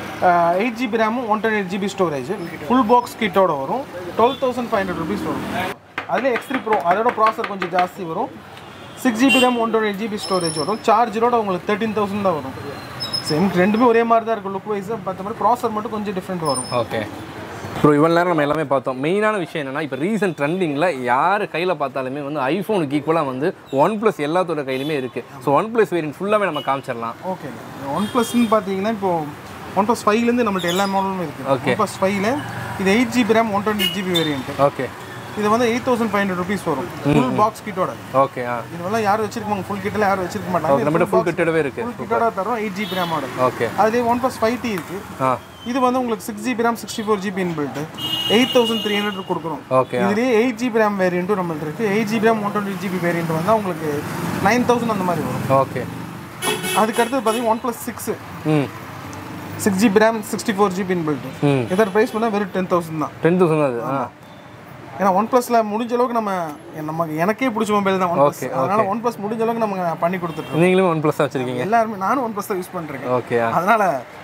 eight GB ரேமும் one twenty eight GB storage full box கிட்டோட வரும் twelve thousand five hundred rupees வரும் அதில் எக்ஸ் த்ரீ ப்ரோ அதோட ப்ராசர் கொஞ்சம் ஜாஸ்தி வரும் six GB RAM one twenty GB storage வரும் சார்ஜரோட உங்களுக்கு தேர்ட்டீன் தௌசண்ட் தான் வரும் சேம் ரெண்டுமே ஒரே மாதிரி தான் இருக்கும் லுக் வைஸ் மற்ற மாதிரி ப்ராசர் மட்டும் கொஞ்சம் டிஃப்ரெண்ட் வரும் ஓகே ப்ரோ இவ்வளோ நேரம் நம்ம எல்லாமே பார்த்தோம் மெயினான விஷயம் என்னன்னா இப்போ ரீசன்ட் ட்ரெண்டிங்கில் யார் கையில் பார்த்தாலுமே வந்து ஐஃபோனுக்கு ஈக்குவலாக வந்து ஒன் ப்ளஸ் எல்லாத்தோட கையிலுமே இருக்குது ஸோ ஒன் ப்ளஸ் வேரியன்ட் ஃபுல்லாகவே நம்ம காமிச்சிடலாம் ஓகே ஒன் ப்ளஸ்ன்னு பார்த்தீங்கன்னா இப்போ ஒன் ப்ளஸ் ஃபைவ்லேருந்து நம்மள்ட்ட எல்லா மாடலும் இருக்குது Okay. ஒன் ப்ளஸ் ஃபைவ்ல இது eight GB RAM one twenty GB variant okay இது வந்து eight thousand five hundred rupees வரும் ஃபுல் பாக்ஸ் கிட்டோட ஓகே ஆ இதெல்லாம் யாரும் வச்சிருக்க ஃபுல் கிட்டில் யாரும் வச்சிருக்க மாட்டாங்க நம்மகிட்ட ஃபுல் கிட்டவே இருக்குது ஃபுல் கிட்டோட தரும் eight GB RAM model okay அதுலேயே ஒன் ப்ளஸ் ஃபைவ் டி இருக்குது ஆ இது வந்து உங்களுக்கு six GB RAM sixty four GB inbuilt eight thousand three hundred கொடுக்குறோம் ஓகே இதுலேயே எயிட் ஜிபி ரேம் வேரியண்ட்டும் நம்மள்ட்ட இருக்குது eight GB RAM one twenty GB variant வந்தால் உங்களுக்கு நைன் தௌசண்ட் அந்த மாதிரி வரும் ஓகே அதுக்கு அடுத்தது பார்த்தீங்கன்னா ஒன் ப்ளஸ் சிக்ஸ் ம் six GB RAM sixty four GB inbuilt ம் இதோட ப்ரைஸ் பண்ணால் வெறும் டென் தௌசண்ட் தான் டென் தௌசண்ட் அது ஆ ஏன்னா ஒன் ப்ளஸில் முடிஞ்ச அளவுக்கு நம்ம நமக்கு எனக்கே பிடிச்ச மொபைல் தான் ஒன் ப்ளஸ் Okay, அதனால ஒன் ப்ளஸ் முடிஞ்ச அளவுக்கு நம்ம பண்ணி கொடுத்துட்ருக்கோம் நீங்களும் ஒன் ப்ளஸ் வச்சுருக்கீங்க எல்லாருமே நானும் ஒன் ப்ளஸ் தான் யூஸ் பண்ணுறேன் ஓகே ஆ அதனால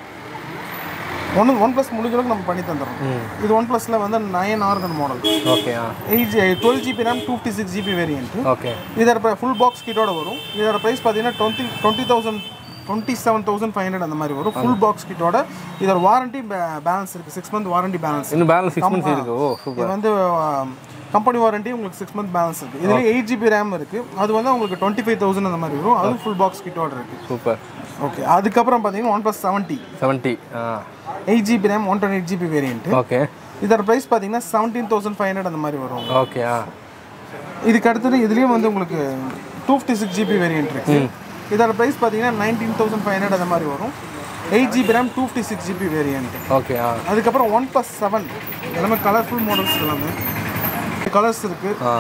ஒன் ஒன் ப்ளஸ் முடிஞ்ச அளவுக்கு நம்ம பண்ணி தந்துடுறோம் ம் இது ஒன் ப்ளஸில் வந்து நயன் ஆர்கன் மாடல் ஓகே ஆ eight twelve GB RAM two fifty six GB variant okay இதோட ஃபுல் பாக்ஸ் கிட்டோட வரும் இதோட ப்ரைஸ் பார்த்தீங்கன்னா twenty twenty thousand twenty seven thousand five hundred அந்த மாதிரி வரும் ஃபுல் பாக்ஸ் கிட்டோட இதோட வாரண்டி பேலன்ஸ் இருக்குது சிக்ஸ் மந்த் வாரண்டி பேலன்ஸ் இன்னும் பேலன்ஸ் சிக்ஸ் மந்த்ஸ் இருக்கு ஓ சூப்பர் இது வந்து கம்பெனி வாரண்டி உங்களுக்கு சிக்ஸ் மந்த் பேலன்ஸ் இருக்குது இதுல எயிட் ஜிபி ரேம் இருக்குது அது வந்து உங்களுக்கு டுவெண்ட்டி ஃபைவ் தௌசண்ட் அந்த மாதிரி வரும் அதுவும் ஃபுல் பாக்ஸ் கிட்டோட இருக்குது சூப்பர் ஓகே அதுக்கப்புறம் பார்த்தீங்கன்னா ஒன் ப்ளஸ் செவன்ட்டி செவன்ட்டி ஆ eight GB RAM one twenty eight GB variant okay இதோட ப்ரைஸ் பார்த்தீங்கன்னா செவன்டீன் தௌசண்ட் ஃபைவ் ஹண்ட்ரட் அந்த மாதிரி வரும் ஓகே ஆ இதுக்கு அடுத்தது இதுலேயும் வந்து உங்களுக்கு two fifty six GB variant இருக்கு இதோட ப்ரைஸ் பார்த்தீங்கன்னா நைன்டீன் தௌசண்ட் ஃபைவ் ஹண்ட்ரட் அந்த மாதிரி வரும் eight GB RAM two fifty six GB variant okay ஆ அதுக்கப்புறம் ஒன் ப்ளஸ் செவன் எல்லாமே கலர்ஃபுல் மாடல்ஸ் எல்லாமே கலர்ஸ் இருக்கு ஆ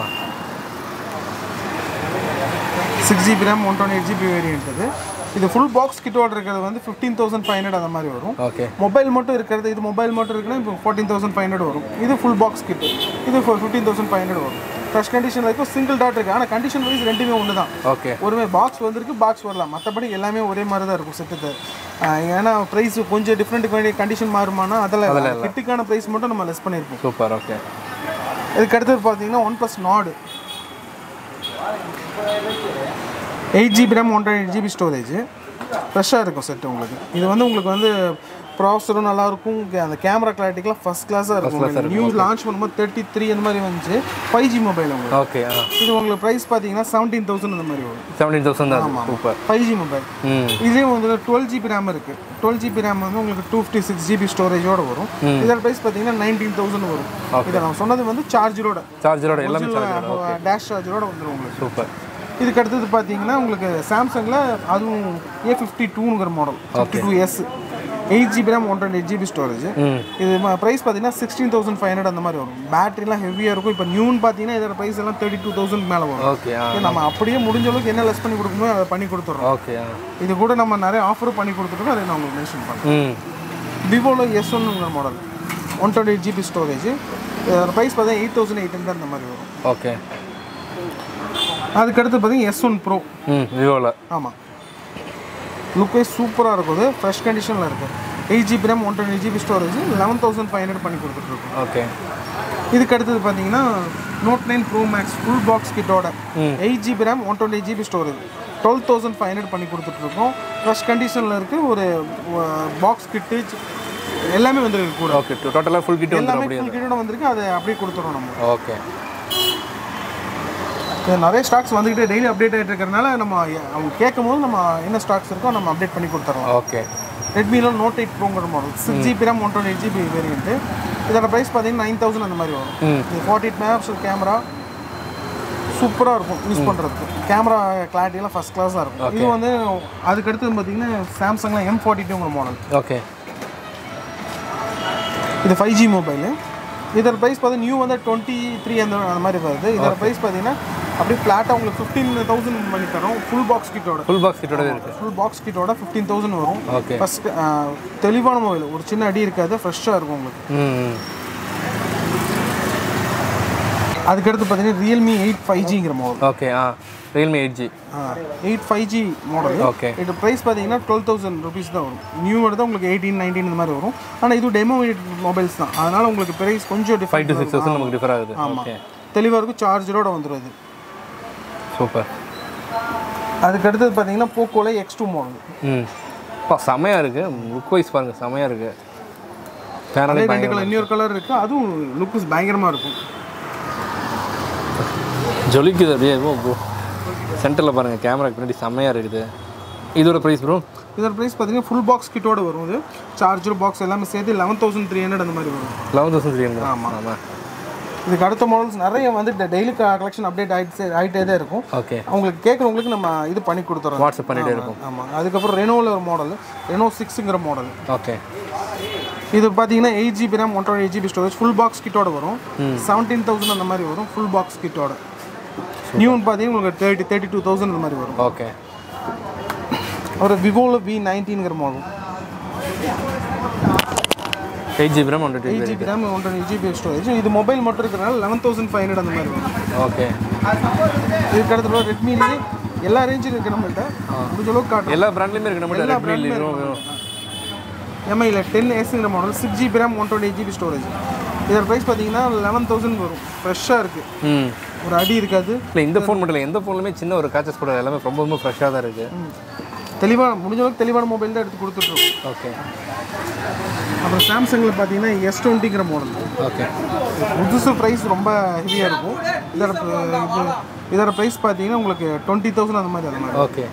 six GB RAM one twenty eight GB variant இது இது ஃபுல் பாக்ஸ் கிட்டோட இருக்கிறது வந்து ஃபிஃப்டீன் தௌசண்ட் ஃபைவ் ஹண்ட்ரட் அந்த மாதிரி வரும் ஓகே மொபைல் மட்டும் இருக்கிறது இது மொபைல் மட்டும் இருக்குன்னா இப்போ ஃபோர்டீன் தௌசண்ட் ஃபைவ் ஹண்ட்ரட் வரும் இது ஃபுல் பாக்ஸ் கிட் இது ஃபிஃப்டீன் தௌசண்ட் ஃபைவ் ஹண்ட்ரட் வரும் ஃப்ரெஷ் கண்டிஷனில் இருக்கும் சிங்கிள் டாட் இருக்குது ஆனால் கண்டிஷன் வைஸ் ரெண்டுமே ஒன்று தான் ஓகே ஒருமே பாக்ஸ் வந்திருக்கு பாக்ஸ் வரலாம் மற்றபடி எல்லாமே ஒரே மாதிரி தான் இருக்கும் செட்டுக்கு ஏன்னா ப்ரைஸ் கொஞ்சம் டிஃப்ரெண்ட்டுக்கு வேண்டிய கண்டிஷன் மாறுமானா அதெல்லாம் கிட்டுக்கான ப்ரைஸ் மட்டும் நம்ம லெஸ் பண்ணியிருப்போம் சூப்பர் ஓகே இதுக்கு அடுத்தது பார்த்தீங்கன்னா OnePlus Nord eight GB RAM one eight GB storage ஃப்ரெஷ்ஷாக இருக்கும் செட் உங்களுக்கு இது வந்து உங்களுக்கு வந்து ப்ராசரும் நல்லாயிருக்கும் அந்த கேமரா கிளாரிட்டிக்கெலாம் ஃபஸ்ட் கிளாஸாக இருக்கும் நியூ லான்ச் பண்ணும்போது தேர்ட்டி த்ரீ அந்த மாதிரி வந்துச்சு ஃபைவ் ஜி மொபைல் உங்களுக்கு ஓகே ஆ இது உங்களுக்கு ப்ரைஸ் பார்த்தீங்கன்னா செவன்டீன் தௌசண்ட் அந்த மாதிரி வரும் செவன்டீன் தௌசண்ட் தான் சூப்பர் ஃபைவ் ஜி மொபைல் ம் இதே வந்து டுவெல் ஜிபி ரேம் இருக்குது டுவெல் ஜிபி ரேம் வந்து உங்களுக்கு டூ ஃபிஃப்டி சிக்ஸ் ஜிபி ஸ்டோரேஜோட வரும் இதோட ப்ரைஸ் பார்த்தீங்கன்னா நைன்டீன் தௌசண்ட் வரும் இதை நான் சொன்னது வந்து சார்ஜரோட சார்ஜரோட எல்லாமே சார்ஜரோட டேஷ் சார்ஜரோட வந்துடும் உங்களுக்கு சூப்பர் இதுக்கு அடுத்தது பார்த்தீங்கன்னா உங்களுக்கு சாம்சங்கில் அதுவும் ஏ ஃபிஃப்டி டூங்கிற model fifty two S eight GB RAM one twenty eight GB storage ம் இது ப்ரைஸ் பார்த்தீங்கன்னா சிக்ஸ்டீன் தௌசண்ட் ஃபைவ் ஹண்ட்ரட் அந்த மாதிரி வரும் பேட்டரிலாம் ஹெவியாக இருக்கும் இப்போ நியூன்னு பார்த்தீங்கன்னா இதோட ப்ரைஸ் எல்லாம் தேர்ட்டி டூ தௌசண்ட் மேலே வரும் ஓகே ஆ இது நம்ம அப்படியே முடிஞ்ச அளவுக்கு என்ன லெஸ் பண்ணி கொடுக்கணுமோ அதை பண்ணி கொடுத்துட்றோம் ஓகே ஆ இது கூட நம்ம நிறைய ஆஃபரும் பண்ணி கொடுத்துருக்கோம் அதை நான் உங்களுக்கு மென்ஷன் பண்ணுறேன் ம் விவோவில் எஸ் ஒன்னுங்கிற model one twenty eight GB storage இதோட ப்ரைஸ் பார்த்தீங்கன்னா எயிட் தௌசண்ட் எயிட் ஹண்ட்ரட் அந்த மாதிரி வரும் ஓகே அதுக்கடுத்து பார்த்தீங்கன்னா எஸ் ஒன் ப்ரோ ம் விவோவில் ஆமாம் லுக் வைஸ் சூப்பராக இருக்கும் இது ஃப்ரெஷ் கண்டிஷனில் இருக்குது eight GB RAM one twenty GB storage eleven thousand five hundred பண்ணி கொடுத்துட்ருக்கோம் ஓகே இதுக்கு அடுத்தது பார்த்தீங்கன்னா note nine pro max full box கிட்டோட eight GB RAM one twenty GB storage twelve thousand five hundred பண்ணி கொடுத்துட்ருக்கோம் ஃப்ரெஷ் கண்டிஷனில் இருக்குது ஒரு பாக்ஸ் கிட்டு எல்லாமே வந்துருக்கு கூட ஓகே டோட்டலாக ஃபுல் கிட்ட வந்துடும் எல்லாமே அப்படியே ஃபுல் கிட்டோட வந்திருக்கு அதை அப்படியே கொடுத்துறோம் நம்ம ஓகே இது நிறைய ஸ்டாக்ஸ் வந்துக்கிட்டே டெய்லி அப்டேட் ஆகிட்டு இருக்கிறனால நம்ம அவங்க கேட்கும் போது நம்ம என்ன ஸ்டாக்ஸ் இருக்கோ நம்ம அப்டேட் பண்ணி கொடுத்துறோம் ஓகே ரெட்மியில் நோட் எயிட் ப்ரோங்கிற model six GB RAM one twenty eight GB variant இதோட ப்ரைஸ் பார்த்தீங்கன்னா நைன் தௌசண்ட் அந்த மாதிரி வரும் ம் இது ஃபார்ட்டி எயிட் மெகாபிக்சல் கேமரா சூப்பராக இருக்கும் யூஸ் பண்ணுறதுக்கு கேமரா கிளாரிட்டிலாம் ஃபஸ்ட் கிளாஸாக இருக்கும் இது வந்து அதுக்கு அடுத்தது பார்த்தீங்கன்னா சாம்சங்கில் எம் ஃபார்ட்டி டூங்கிற மாடல் ஓகே இது ஃபைவ் ஜி மொபைலு இதோட ப்ரைஸ் பார்த்தீங்கன்னா நியூ வந்து டுவெண்ட்டி த்ரீ அந்த அந்த மாதிரி வருது இதோட ப்ரைஸ் பார்த்தீங்கன்னா அப்படியே ஃப்ளாட்டாக உங்களுக்கு ஃபிஃப்டீன் தௌசண்ட் பண்ணி தரோம் ஃபுல் பாக்ஸ் கிட்டோட ஃபுல் பாக்ஸ் கிட்டோட இருக்கு ஃபுல் பாக்ஸ் கிட்டோட ஃபிஃப்டீன் தௌசண்ட் வரும் ஓகே ஃபஸ்ட் தெளிவான மொபைல் ஒரு சின்ன அடி இருக்காது ஃப்ரெஷ்ஷாக இருக்கும் உங்களுக்கு ம் அதுக்கடுத்து பார்த்தீங்கன்னா ரியல்மி எயிட் ஃபைவ் ஜிங்கிற மாடல் ஓகே ஆ Realme eight G eight five G model okay இது ப்ரைஸ் பார்த்தீங்கன்னா டுவெல் தௌசண்ட் ருபீஸ் தான் வரும் நியூ தான் உங்களுக்கு எயிட்டீன் நைன்டீன் இந்த மாதிரி வரும் ஆனால் இது டெமோ மொபைல்ஸ் தான் அதனால் உங்களுக்கு ப்ரைஸ் கொஞ்சம் ஃபைவ் டு டிஃபைன் சிக்ஸ் தௌசண்ட் நமக்கு டிஃபர் ஆகுது ஓகே தெளிவாக இருக்கும் சார்ஜரோட வந்துடும் இது சூப்பர் அதுக்கு அடுத்தது பார்த்தீங்கன்னா போக்கோல எக்ஸ் டூ மாடல் ம் பா செமையாக இருக்குது லுக் வைஸ் பாருங்கள் செமையாக இருக்குது அதே பேனலே ரெண்டு கலர் இன்னொரு கலர் இருக்குது அதுவும் லுக்ஸ் பயங்கரமாக இருக்கும் ஜொலிக்குது அப்படியே ப்ரோ சென்டரில் பாருங்கள் கேமராக்கு பின்னாடி செம்மையாக இருக்குது இதோட ப்ரைஸ் ப்ரோ இதோட ப்ரைஸ் பார்த்தீங்கன்னா ஃபுல் பாக்ஸ் கிட்டோட வரும் இது சார்ஜர் பாக்ஸ் எல்லாமே சேர்த்து லெவன் தௌசண்ட் த்ரீ ஹண்ட்ரட் அந்த மாதிரி வரும் லெவன் தௌசண்ட் த்ரீ ஹண்ட்ரட் ஆமாம் ஆமாம் இதுக்கு அடுத்த மாடல்ஸ் நிறைய வந்து டெய்லி கலெக்ஷன் அப்டேட் ஆகிட்டு ஆகிட்டே தான் இருக்கும் ஓகே அவங்களுக்கு கேட்குறவங்களுக்கு நம்ம இது பண்ணி கொடுத்துறோம் வாட்ஸ்அப் பண்ணிகிட்டே இருக்கும் ஆமாம் அதுக்கப்புறம் ரெனோவில் ஒரு மாடல் ரெனோ சிக்ஸுங்கிற மாடல் ஓகே இது பார்த்தீங்கன்னா eight GB RAM one twenty eight GB storage full box கிட்டோட வரும் செவன்டீன் தௌசண்ட் அந்த மாதிரி வரும் ஃபுல் பாக்ஸ் கிட்டோட நியூன்னு பார்த்தீங்கன்னா உங்களுக்கு தேர்ட்டி தேர்ட்டி டூ தௌசண்ட் அந்த மாதிரி வரும் ஓகே ஒரு விவோவில் வி நைன்டீன்கிற model eight GB RAM one twenty eight GB RAM one twenty GB storage இது மொபைல் மட்டும் இருக்கிறனால லெவன் தௌசண்ட் ஃபைவ் ஹண்ட்ரட் அந்த மாதிரி வரும் ஓகே இதுக்கு அடுத்து ரெட்மிலேயே எல்லா ரேஞ்சிலும் இருக்கு நம்மள்ட்ட முடிஞ்ச அளவுக்கு காட்டும் எல்லா பிராண்ட்லேயுமே இருக்கு நம்ம எல்லா ரெட்மி brand விவோ எம்ஐயில் டென் எஸ்ங்கிற model six GB RAM one twenty GB storage இதோட ப்ரைஸ் பார்த்தீங்கன்னா லெவன் தௌசண்ட் வரும் ஃப்ரெஷ்ஷாக இருக்குது ம் ஒரு அடி இருக்காது இல்லை இந்த ஃபோன் மட்டும் இல்லை எந்த ஃபோன்லுமே சின்ன ஒரு காச்சஸ் கூட எல்லாமே ரொம்ப ரொம்ப ஃப்ரெஷ்ஷாக தான் இருக்குது தெளிவாக முடிஞ்ச அளவுக்கு தெளிவான மொபைல் தான் எடுத்து கொடுத்துட்ருக்கோம் ஓகே அப்புறம் சாம்சங்கில் பார்த்தீங்கன்னா எஸ் டுவெண்ட்டிங்கிற மாடல் ஓகே புதுசு ப்ரைஸ் ரொம்ப ஹெவியாக இருக்கும் இதோட ப- இது இதோட ப்ரைஸ் பார்த்தீங்கன்னா உங்களுக்கு டுவெண்ட்டி தௌசண்ட் அந்த மாதிரி அந்த மாதிரி ஓகே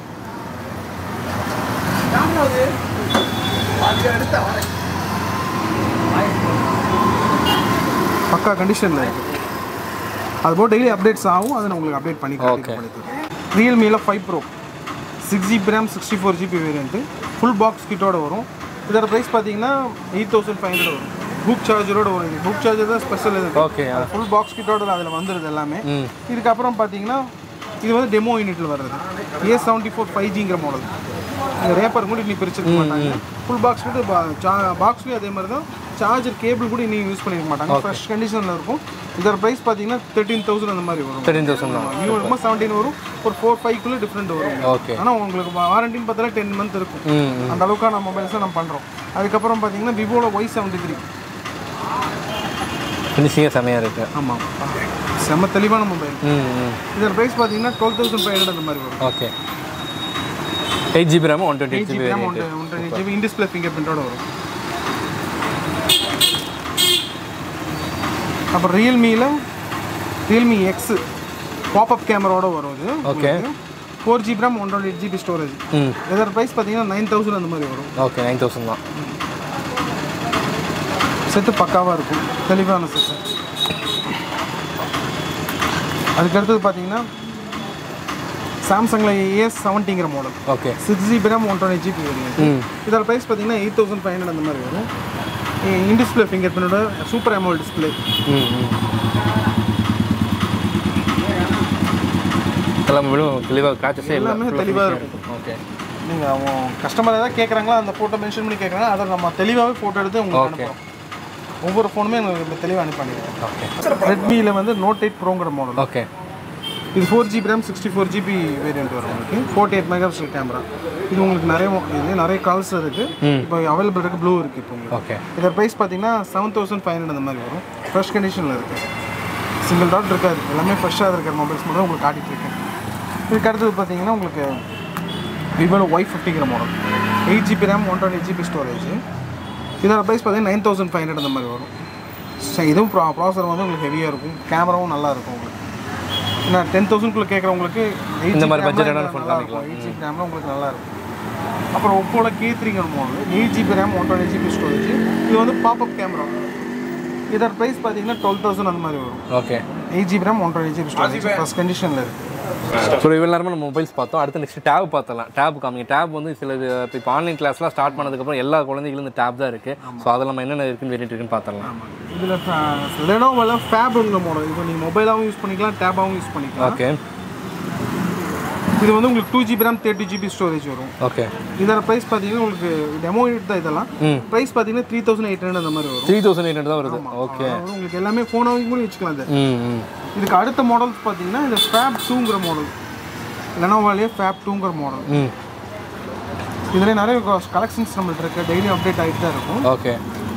பக்கா கண்டிஷனில் இருக்குது அது போல் டெய்லி அப்டேட்ஸ் ஆகும் அதை நான் உங்களுக்கு அப்டேட் பண்ணி Okay. ரியல்மியில் five pro six GB RAM sixty four GB variant full box கிட்டோட வரும் இதோட ப்ரைஸ் பார்த்தீங்கன்னா எயிட் தௌசண்ட் ஃபைவ் ஹண்ட்ரட் வரும் புக் சார்ஜரோட வரும் புக் சார்ஜர் தான் ஸ்பெஷல் இது ஓகே ஃபுல் பாக்ஸ் கிட்டோட அதில் வந்துடுது எல்லாமே ம் இதுக்கப்புறம் பார்த்தீங்கன்னா இது வந்து டெமோ யூனிட்டில் வர்றது ஏ செவன்ட்டி ஃபோர் ஃபைவ் ஜிங்கிற மாடல் இந்த ரேப்பர் கூட இன்னும் பிரிச்சிருக்க மாட்டாங்க ஃபுல் பாக்ஸ் கூட பாக்ஸ்லேயும் அதே மாதிரி தான் சார்ஜர் கேபிள் கூட இன்னும் யூஸ் பண்ணிருக்க மாட்டாங்க ஃப்ரெஷ் கண்டிஷனில் இருக்கும் இதோட ப்ரைஸ் பார்த்தீங்கன்னா தேர்ட்டீன் தௌசண்ட் அந்த மாதிரி வரும் தேர்ட்டின் தௌசண்ட் தான் நியூ இருக்கும்போது செவன்டீன் வரும் ஒரு ஃபோர் ஃபைவ்க்குள்ளே டிஃப்ரெண்ட் வரும் ஓகே ஆனால் உங்களுக்கு வாரண்டின்னு பார்த்தாலே டென் மந்த் இருக்கும் ம் ம் அந்த அளவுக்கான மொபைல்ஸ் தான் நம்ம பண்ணுறோம் அதுக்கப்புறம் பார்த்தீங்கன்னா விவோவில் ஒய் செவன்ட்டி த்ரீ ஃபினிஷிங்கே செமையாக இருக்குது ஆமாம் செம்ம தெளிவான மொபைல் ம் ம் இதோட ப்ரைஸ் பார்த்தீங்கன்னா டுவெல் தௌசண்ட் ஃபைவ் ஹண்ட்ரட் அந்த மாதிரி வரும் okay eight GB RAM one twenty eight eight GB GB RAM ஒன்று ஒன்றரை ஜிபி இன்டிஸ்பிளே ஃபிங்கர் பிரிண்டோட வரும் அப்புறம் ரியல்மியில் ரியல்மி எக்ஸ் பாப்அப் கேமராவோட வரும் இது Okay. Four GB RAM one twenty eight GB storage ம் இதோட ப்ரைஸ் பார்த்தீங்கன்னா நைன் தௌசண்ட் அந்த மாதிரி வரும் ஓகே நைன் தௌசண்ட் தான் செட்டு பக்காவாக இருக்கும் தெளிவான செட்டு அதுக்கடுத்தது பார்த்தீங்கன்னா சாம்சங்கில் ஏஎஸ் செவன்ட்டிங்கிற model okay six GB RAM one twenty GB variant ம் இதோட ப்ரைஸ் பார்த்தீங்கன்னா எயிட் தௌசண்ட் ஃபைவ் ஹண்ட்ரட் அந்த மாதிரி வரும் இன்டிஸ்பிளே ஃபிங்கர் பிரிண்டோட சூப்பர் அமௌல் டிஸ்பிளே ம் ம் எல்லா மொபைலும் தெளிவாக கிராச்சஸே இல்லை எல்லாமே தெளிவா இருக்கும். ஓகே நீங்கள் அவங்க கஸ்டமர் ஏதாவது கேட்குறாங்களா அந்த ஃபோட்டோ மென்ஷன் பண்ணி கேட்குறாங்க அதை நம்ம தெளிவாகவே ஃபோட்டோ எடுத்து உங்களுக்கு Okay. அனுப்புகிறோம் ஒவ்வொரு ஃபோனுமே எங்களுக்கு தெளிவாக அனுப்பிடுறோம் ஓகே ரெட்மியில் வந்து நோட் எயிட் ப்ரோங்கிற மாடல் ஓகே இது four GB RAM sixty four GB variant வரும் உங்களுக்கு forty eight megapixel camera இது உங்களுக்கு நிறைய mo- இது நிறைய கால்ஸ் இருக்குது இப்போ அவைலபிள் இருக்குது ப்ளூ இருக்குது இப்போ உங்களுக்கு ஓகே இதோட ப்ரைஸ் பார்த்தீங்கன்னா செவன் தௌசண்ட் ஃபைவ் ஹண்ட்ரட் அந்த மாதிரி வரும் ஃப்ரெஷ் கண்டிஷனில் இருக்குது சிங்கிள் டாட் இருக்காது எல்லாமே ஃப்ரெஷ்ஷாக இருக்கிற மொபைல்ஸ் மட்டும் உங்களுக்கு காட்டிகிட்டு இருக்கேன் இதுக்கு அடுத்தது பார்த்தீங்கன்னா உங்களுக்கு விவோவில் ஒய் ஃபிஃப்டிங்கிற model eight GB RAM one twenty GB storage இதோட ப்ரைஸ் பார்த்தீங்கன்னா நைன் தௌசண்ட் ஃபைவ் ஹண்ட்ரட் அந்த மாதிரி வரும் சரி இதுவும் ப்ரா ப்ராசர் வந்து உங்களுக்கு ஹெவியாக இருக்கும் கேமராவும் நல்லா இருக்கும் உங்களுக்கு ஏன்னா டென் தௌசண்ட்குள்ளே கேட்குறவங்களுக்கு இந்த மாதிரி budget-ஆன phone எயிட் ஜிபி ரேம்லாம் உங்களுக்கு நல்லா இருக்கும் அப்புறம் ஒப்போல கே த்ரீங்கிற model eight GB RAM one twenty GB storage இது வந்து பாப்அப் கேமரா இதோட ப்ரைஸ் பார்த்தீங்கன்னா டுவெல் தௌசண்ட் அந்த மாதிரி வரும் okay eight GB RAM one twenty GB storage first கண்டிஷனில் இருக்குது ஸோ இவ்வளோ நேரமாக நம்ம மொபைல்ஸ் பார்த்தோம் அடுத்து நெக்ஸ்ட் டேப் பார்த்தலாம் டேப் காமிங்க டேப் வந்து சில இது இப்போ இப்போ ஆன்லைன் கிளாஸ்லாம் ஸ்டார்ட் பண்ணதுக்கப்புறம் எல்லா குழந்தைகளும் இந்த டேப் தான் இருக்குது ஸோ அதில் நம்ம என்னென்ன இருக்குன்னு வேறிட்டு இருக்குன்னு பார்த்துடலாம் இதில் லெனோவில் ஃபேப்ங்கிற மாடல் இப்போ நீங்கள் மொபைலாகவும் யூஸ் பண்ணிக்கலாம் டேபாகவும் யூஸ் பண்ணிக்கலாம் ஓகே இது வந்து உங்களுக்கு two GB RAM thirty GB storage வரும் ஓகே இதோட ப்ரைஸ் பார்த்தீங்கன்னா உங்களுக்கு டெமோ யூனிட் தான் இதெல்லாம் ம் ப்ரைஸ் பார்த்தீங்கன்னா த்ரீ தௌசண்ட் எயிட் ஹண்ட்ரட் அந்த மாதிரி வரும் த்ரீ தௌசண்ட் எயிட் ஹண்ட்ரட் தான் வருது ஓகே அதாவது உங்களுக்கு எல்லாமே ஃபோனாகவும் கூட வச்சுக்கலாம் இது ம் ம் இதுக்கு அடுத்த மாடல்ஸ் பார்த்தீங்கன்னா இந்த ஃபேப் டூங்கிற மாடல் லெனோவாலேயே ஃபேப் டூங்கிற மாடல் ம் இதுலேயே நிறைய கலெக்ஷன்ஸ் நம்மள்ட்ட இருக்கு டெய்லி அப்டேட் ஆகிட்டு தான் இருக்கும் ஓகே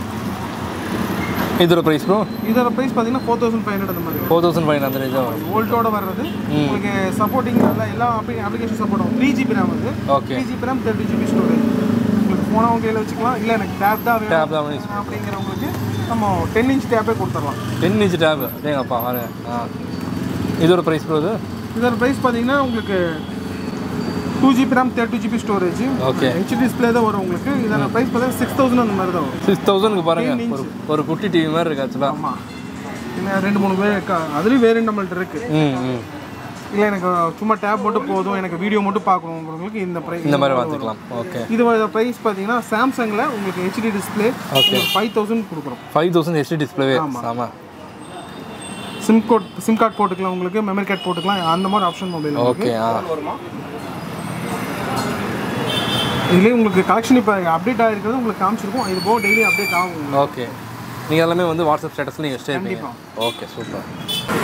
இதோட ப்ரைஸ் ப்ரோ இதோட ப்ரைஸ் பார்த்தீங்கன்னா ஃபோர் தௌசண்ட் ஃபைவ் ஹண்ட்ரட் அந்த மாதிரி வரும் ஃபோர் தௌசண்ட் ஃபைவ் ஹண்ட்ரட் தான் வரும் வோல்ட்டோட வர்றது உங்களுக்கு சப்போர்ட்டிங் எல்லா எல்லா அப்ளிகேஷன் சப்போர்ட் ஆகும் த்ரீ ஜிபி ரேம் வந்து okay three GB RAM thirty GB storage உங்களுக்கு ஃபோனாகவும் கையில் வச்சுக்கலாம் இல்லை எனக்கு டேப் தான் வேணும் டேப் தான் யூஸ் அப்படிங்கிறவங்களுக்கு நம்ம டென் இன்ச் டேப்பே கொடுத்துடலாம் டென் இன்ச் டேப் அதேங்கப்பா பாரு ஆ இதோட ப்ரைஸ் ப்ரோ இது இதோட ப்ரைஸ் பார்த்தீங்கன்னா உங்களுக்கு two GB RAM thirty GB storage okay H display தான் வரும் உங்களுக்கு இதோட ப்ரைஸ் பார்த்தீங்கன்னா சிக்ஸ் தௌசண்ட் அந்த மாதிரி தான் வரும் சிக்ஸ் தௌசண்ட்க்கு பாருங்க ஒரு ஒரு குட்டி டிவி மாதிரி இருக்கு ஆக்சுவலாக ஆமாம் இல்லை ரெண்டு மூணு பேர் இருக்கா அதுலேயும் வேறு நம்மள்ட்ட இருக்குது ம் ம் இல்லை எனக்கு சும்மா டேப் மட்டும் போதும் எனக்கு வீடியோ மட்டும் பார்க்கணுங்கிறவங்களுக்கு இந்த ப்ரைஸ் இந்த மாதிரி பார்த்துக்கலாம் ஓகே இது ப்ரைஸ் பார்த்தீங்கன்னா சாம்சங்கில் உங்களுக்கு ஹெச்டி டிஸ்பிளே ஃபைவ் தௌசண்ட் கொடுக்குறோம் ஃபைவ் தௌசண்ட் ஹெச்டி டிஸ்பிளேவே ஆமாம் சிம் கோட் சிம் கார்டு போட்டுக்கலாம் உங்களுக்கு மெமரி கார்டு போட்டுக்கலாம் அந்த மாதிரி ஆப்ஷன் மொபைல் ஓகே ஆ இதுலேயே உங்களுக்கு கலெக்ஷன் இப்போ அப்டேட் ஆகிருக்கிறது உங்களுக்கு காமிச்சிருக்கும் இது போக டெய்லி அப்டேட் ஆகும் உங்களுக்கு. ஓகே நீங்கள் எல்லாமே வந்து வாட்ஸ்அப் ஸ்டேட்டஸில் நீங்கள் ஸ்டே பண்ணீங்க ஓகே சூப்பர்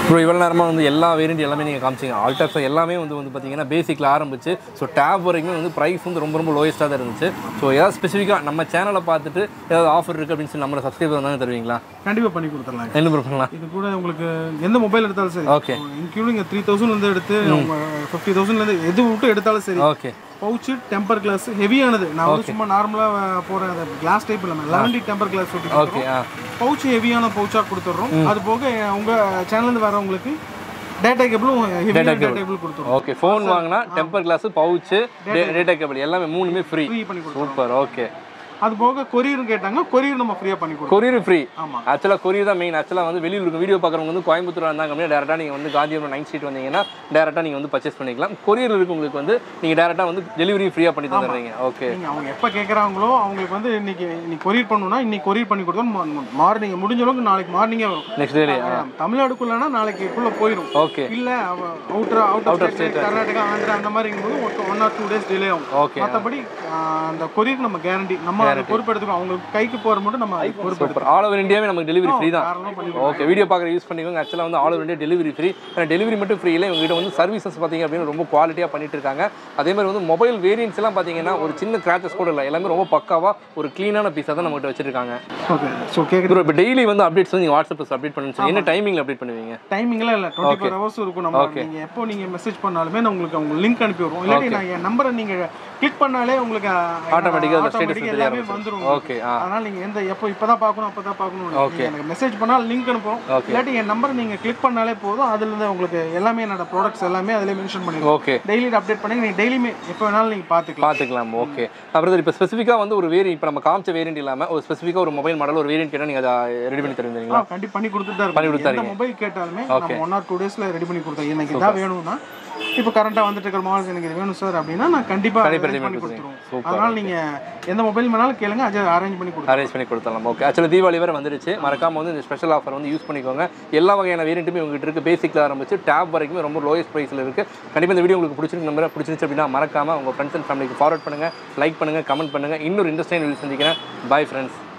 ப்ரோ இவ்வளோ நேரமாக வந்து எல்லா வேரியண்ட் எல்லாமே நீங்கள் காமிச்சிங்க ஆல்டாக்ஸ் எல்லாமே வந்து வந்து பார்த்தீங்கன்னா பேசிக்கில் ஆரம்பிச்சு ஸோ டேப் வரைக்கும் வந்து ப்ரைஸ் வந்து ரொம்ப ரொம்ப லோயஸ்ட்டாக தான் இருந்துச்சு ஸோ ஏதாவது ஸ்பெசிஃபிக்காக நம்ம சேனலை பார்த்துட்டு ஏதாவது ஆஃபர் இருக்குது அப்படின்னு சொல்லி நம்மளை சப்ஸ்கிரைபர் வந்தாலும் தருவீங்களா கண்டிப்பாக பண்ணி கொடுத்துடலாம் என்ன ப்ரோ பண்ணலாம் இது கூட உங்களுக்கு எந்த மொபைல் எடுத்தாலும் சரி ஓகே இன்க்ளூடிங் த்ரீ தௌசண்ட்லேருந்து எடுத்து ஃபிஃப்டி தௌசண்ட்லேருந்து எது விட்டு எடுத்தாலும் சரி ஓகே பவுச்சு டெம்பர் கிளாஸ் ஹெவியானது நான் வந்து சும்மா நார்மலாக போகிற அந்த கிளாஸ் டைப் இல்லாமல் லெவன்டி டெம்பர் கிளாஸ் ஓகே ஆ பவுச் ஹெவியான பவுச்சாக கொடுத்துட்றோம் அது போக உங்கள் சேனல்லேருந்து வரவங்களுக்கு டேட்டா கேபிளும் ஹெவியான டேட்டா கேபிள் கொடுத்துருவோம் ஓகே ஃபோன் வாங்கினா temper glass pouch data cable எல்லாமே மூணுமே ஃப்ரீ ஃப்ரீ பண்ணி கொடுத்துருவோம் சூப்பர் ஓகே அது போக கொரியரும் கேட்டாங்க கொரியர் நம்ம ஃப்ரீயாக பண்ணி கொடுப்போம் கொரியர் ஃப்ரீ ஆமாம் ஆக்சுவலாக கொரியர் தான் மெயின் ஆக்சுவலாக வந்து வெளியூர் இருக்க வீடியோ பார்க்குறவங்க வந்து கோயம்புத்தூர் இருந்தாங்க அப்படின்னா டேரெக்டாக நீங்கள் வந்து காந்திபுரம் நைன் ஸ்ட்ரீட் வந்தீங்கன்னா டேரெக்டாக நீங்கள் வந்து பர்ச்சேஸ் பண்ணிக்கலாம் கொரியர் இருக்கவங்களுக்கு வந்து நீங்கள் டேரெக்டாக வந்து டெலிவரி ஃப்ரீயாக பண்ணி தந்துடுறீங்க ஓகே நீங்கள் அவங்க எப்போ கேட்குறாங்களோ அவங்களுக்கு வந்து இன்னைக்கு இன்னைக்கு கொரியர் பண்ணணும்னா இன்னைக்கு கொரியர் பண்ணி கொடுத்தோம் மார்னிங் முடிஞ்ச அளவுக்கு நாளைக்கு மார்னிங்கே வரும் நெக்ஸ்ட் டே தமிழ்நாடுக்குள்ளனா நாளைக்கு குள்ள போயிடும் ஓகே இல்ல outer outer state Karnataka Andhra அந்த மாதிரி இருக்கும்போது one or two days delay ஆகும் ஓகே மற்றபடி அந்த கொரியர் நம்ம கேரண்டி நம்ம அதை பொறுப்பெடுத்துக்கோம் அவங்களுக்கு கைக்கு போகிற மட்டும் நம்ம பொறுப்பு சூப்பர் ஆல் ஓவர் இந்தியாவே நமக்கு டெலிவரி ஃப்ரீ தான் காரணம் பண்ணி ஓகே வீடியோ பார்க்குற யூஸ் பண்ணிக்கோங்க ஆக்சுவலாக வந்து all over India delivery free ஆனால் டெலிவரி மட்டும் ஃப்ரீ இல்லை இவங்ககிட்ட வந்து சர்வீசஸ் பார்த்தீங்க அப்படின்னு ரொம்ப குவாலிட்டியாக பண்ணிட்டு இருக்காங்க அதே மாதிரி வந்து மொபைல் வேரியன்ஸ் எல்லாம் பார்த்தீங்கன்னா ஒரு சின்ன கிராச்சஸ் கூட இல்லை எல்லாமே ரொம்ப பக்காவாக ஒரு க்ளீனான பீஸாக தான் நம்மகிட்ட வச்சிருக்காங்க ஓகே ஸோ கேட்குற ப்ரோ இப்போ டெய்லி வந்து அப்டேட்ஸ் வந்து நீங்கள் வாட்ஸ்அப்பில் அப்டேட் பண்ணுன்னு சொல்லி என்ன டைமிங்கில் அப்டேட் பண்ணுவீங்க டைமிங்லாம் இல்லை டுவெண்ட்டி ஃபோர் ஹவர்ஸ் இருக்கும் நம்ம நீங்கள் எப்போ நீங்கள் மெசேஜ் பண்ணாலுமே நான் உங்களுக்கு அவங்க லிங்க் அனுப்பி விடுவோம் இல்லாட்டி நான் என் நம்பரை நீங்கள் கிளிக் பண்ணாலே உங்களுக்கு Automatic-ஆ அந்த status ஆட்டோமேட்டிக் தெரிய எல்லாமே வந்துரும் ஓகே ஆ அதனால நீங்க எந்த எப்போ இப்பதான் பார்க்கணும் அப்பதான் பார்க்கணும் நீங்க எனக்கு மெசேஜ் பண்ணால் லிங்க் அனுப்புறோம் Okay. இல்லாட்டி என் நம்பர் நீங்க கிளிக் பண்ணாலே போதும் அதுல இருந்து உங்களுக்கு எல்லாமே என்னோட ப்ராடக்ட்ஸ் எல்லாமே அதிலே மென்ஷன் பண்ணிடுவோம் ஓகே டெய்லி அப்டேட் பண்ணி நீங்க டெய்லியுமே எப்போ வேணாலும் நீங்க பார்த்துக்கலாம் பார்த்துக்கலாம் ஓகே அப்புறம் இப்போ ஸ்பெசிஃபிக்காக வந்து ஒரு வேரியன்ட் இப்போ நம்ம காமிச்ச வேரியன்ட் இல்லாமல் ஒரு ஸ்பெசிஃபிக்காக ஒரு மொபைல் மாடல் ஒரு வேரியன்ட் கேட்டால் நீங்கள் அதை ரெடி பண்ணி தருவீங்களா ஆ, கண்டிப்பா பண்ணி கொடுத்துட்டு தான் பண்ணி இருக்கோம் எந்த மொபைல் கேட்டாலுமே நம்ம ஒன் ஆர் டூ டேஸ்ல ரெடி பண்ணி கொடுத்தோம் எனக்கு இதான் வேணும்னா இப்போ கரண்டா வந்துட்டு இருக்கிற மாடல்ஸ் எனக்கு இது வேணும் சார் அப்படின்னா நான் கண்டிப்பா கண்டிப்பா arrange ready பண்ணி பண்ணி கொடுத்துருவோம் Super. அதனால நீங்க எந்த மொபைல் வேணாலும் கேளுங்க அதை அரேஞ்ச் பண்ணி கொடுத்துருவோம் அரேஞ்ச் பண்ணி கொடுத்துடலாம் ஓகே ஆக்சுவலாக தீபாவளி வேறு வந்துருச்சு மறக்காம வந்து இந்த ஸ்பெஷல் ஆஃபர் வந்து யூஸ் பண்ணிக்கோங்க எல்லா வகையான வேரியண்ட்டுமே உங்ககிட்ட இருக்கு பேசிக்கில் ஆரம்பிச்சு டேப் வரைக்குமே ரொம்ப லோயஸ்ட் ப்ரைஸில் இருக்கு கண்டிப்பாக இந்த வீடியோ உங்களுக்கு பிடிச்சிருக்கு நம்பர் பிடிச்சிருந்துச்சு அப்படின்னா மறக்காம உங்கள் ஃப்ரெண்ட்ஸ் அண்ட் ஃபேமிலிக்கு ஃபார்வர்ட் பண்ணுங்க லைக் பண்ணுங்க கமெண்ட் பண்ணுங்க இன்னொரு இன்ட்ரெஸ்டிங் வீடியோ சந்திக்கிறேன் பை ஃப்ரெண்ட்ஸ்